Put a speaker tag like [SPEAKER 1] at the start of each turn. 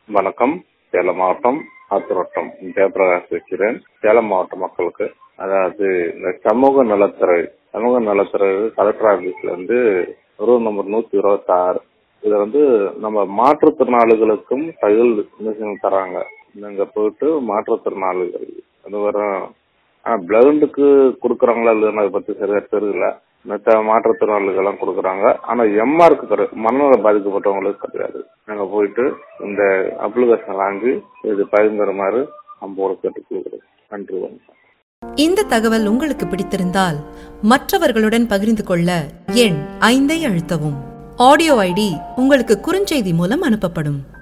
[SPEAKER 1] வணக்கம் சேலம் மாவட்டம் ஆத்திரோட்டம் ஜெயபிரகாஷ் பேசுகிறேன் சேலம் மாவட்ட மக்களுக்கு அதாவது இந்த சமூக நலத்துறை சமூக நலத்துறை கலெக்டர் ஆபீஸ்ல இருந்து ரூல் நம்பர் நூத்தி இருபத்தி ஆறு இது வந்து நம்ம மாற்றுத்திறனாளிகளுக்கும் தையல் மிஷின் தராங்க நீங்க போயிட்டு மாற்றுத்திறனாளிகள் அது வரும் பிளவுண்டுக்கு கொடுக்குறாங்களா இல்லைன்னு அதை பத்தி சரியா தெரியல மற்ற மாற்றுத்திறனாளிகள்லாம் கொடுக்குறாங்க ஆனா எம்ஆருக்கு கிடையாது மனநல பாதிக்கப்பட்டவங்களுக்கு கிடையாது நாங்க போயிட்டு இந்த அப்ளிகேஷன் வாங்கி இது பயன்பெறுமாறு அம்போடு கேட்டுக் கொள்கிறோம் நன்றி வணக்கம்
[SPEAKER 2] இந்த தகவல் உங்களுக்கு பிடித்திருந்தால் மற்றவர்களுடன் பகிர்ந்து கொள்ள எண் ஐந்தை அழுத்தவும் ஆடியோ ஐடி உங்களுக்கு குறுஞ்செய்தி மூலம் அனுப்பப்படும்